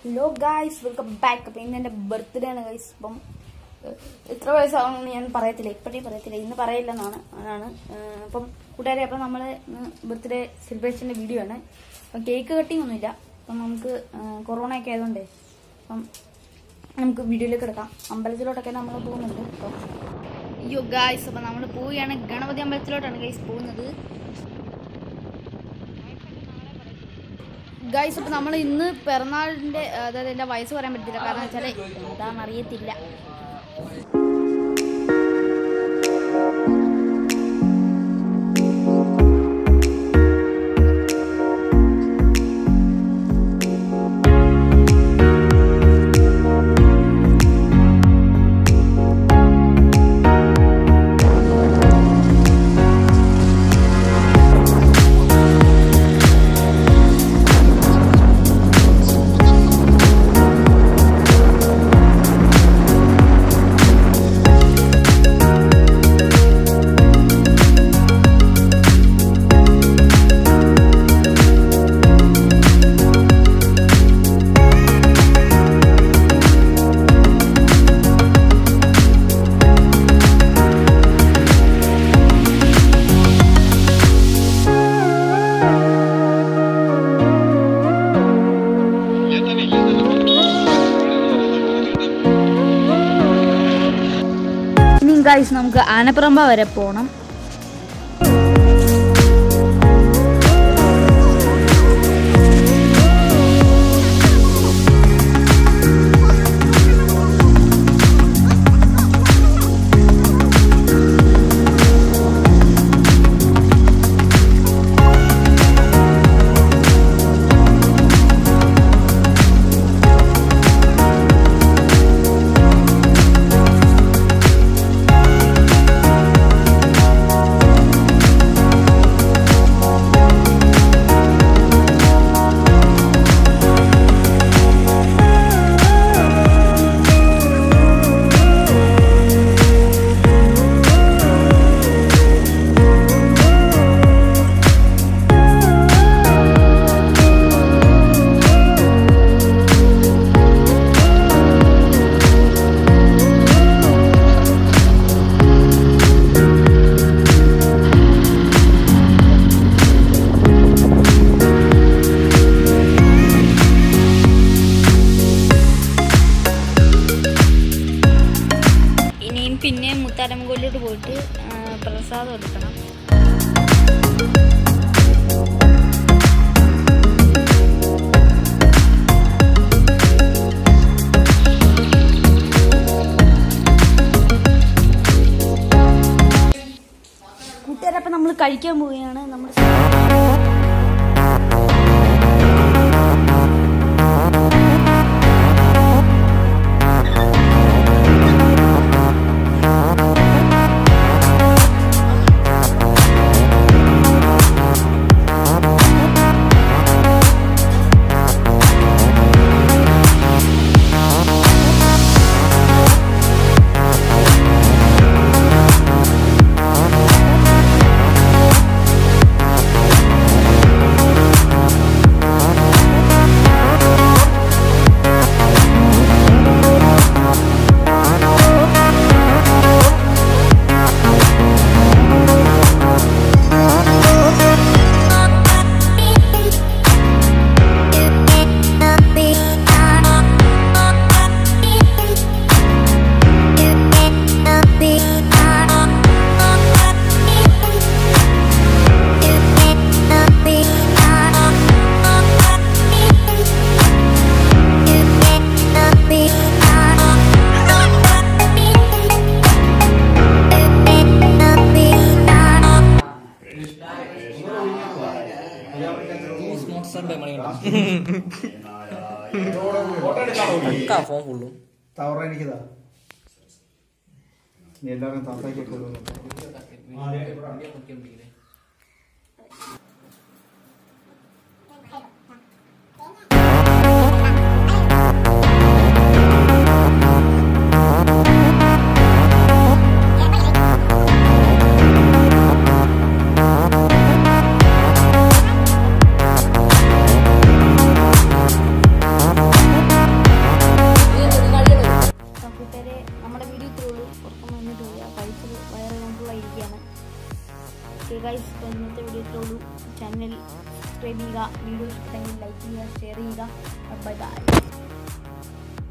hello guys welcome back അപ്പം ഇന്ന് എൻ്റെ ബർത്ത്ഡേ ആണ് ഗൈസ് അപ്പം ഏഹ്, എത്ര വയസ്സാവണമെന്ന് ഞാൻ പറയത്തില്ല ഇപ്പോഴേ പറയത്തില്ല ഇന്ന് പറയില്ലെന്നാണ് അതാണ് ഏഹ്, അപ്പം കൂട്ടുകാരെ അപ്പം നമ്മൾ ഇന്ന് ബർത്ത്ഡേ സെലിബ്രേഷൻ്റെ വീഡിയോ ആണ് അപ്പം കേക്ക് കട്ടിങ് ഒന്നുമില്ല അപ്പം നമുക്ക് ഏഹ്, കൊറോണ ഒക്കെ ആയതുകൊണ്ടേ അപ്പം നമുക്ക് വീഡിയോയിലേക്ക് എടുക്കാം അമ്പലത്തിലോട്ടൊക്കെ നമ്മൾ പോകുന്നുണ്ട് അപ്പം അയ്യോ ഗായ്സ് അപ്പം നമ്മൾ പോവുകയാണ് ഗണപതി അമ്പലത്തിലോട്ടാണ് ഗൈസ് പോകുന്നത് ഗൈസ് ഇപ്പൊ നമ്മൾ ഇന്ന് പിറന്നാളിന്റെ അതായത് എന്റെ വയസ്സ് പറയാൻ പറ്റില്ല കാരണം വെച്ചാൽ എന്താണെന്ന് അറിയത്തില്ല ഇനി ഗൈസ് നമുക്ക് ആനപ്പുറമ്പ വരെ പോകണം ഇനിയും പിന്നെയും മുത്താരമ്പുകൊല്ലോട്ട് പോയിട്ട് ആ, പ്രസാദം എടുക്കണം കൂട്ടുകാരപ്പം നമ്മൾ കഴിക്കാൻ പോവുകയാണ് നമ്മൾ ഫോൺ ഫുള്ളും തവറ എനിക്കിതാ നീ എല്ലാവരും താത്താക്കിയൊക്കെ Thank ഓക്കെ ഗൈസ് അപ്പോൾ ഇന്നത്തെ വീഡിയോ ഇത്രേ ഉള്ളൂ ചാനൽ സബ്സ്ക്രൈബ് ചെയ്യുക വീഡിയോ ഇഷ്ടമെങ്കിൽ ലൈക്ക് ചെയ്യുക ഷെയർ ചെയ്യുക ബൈ ബൈ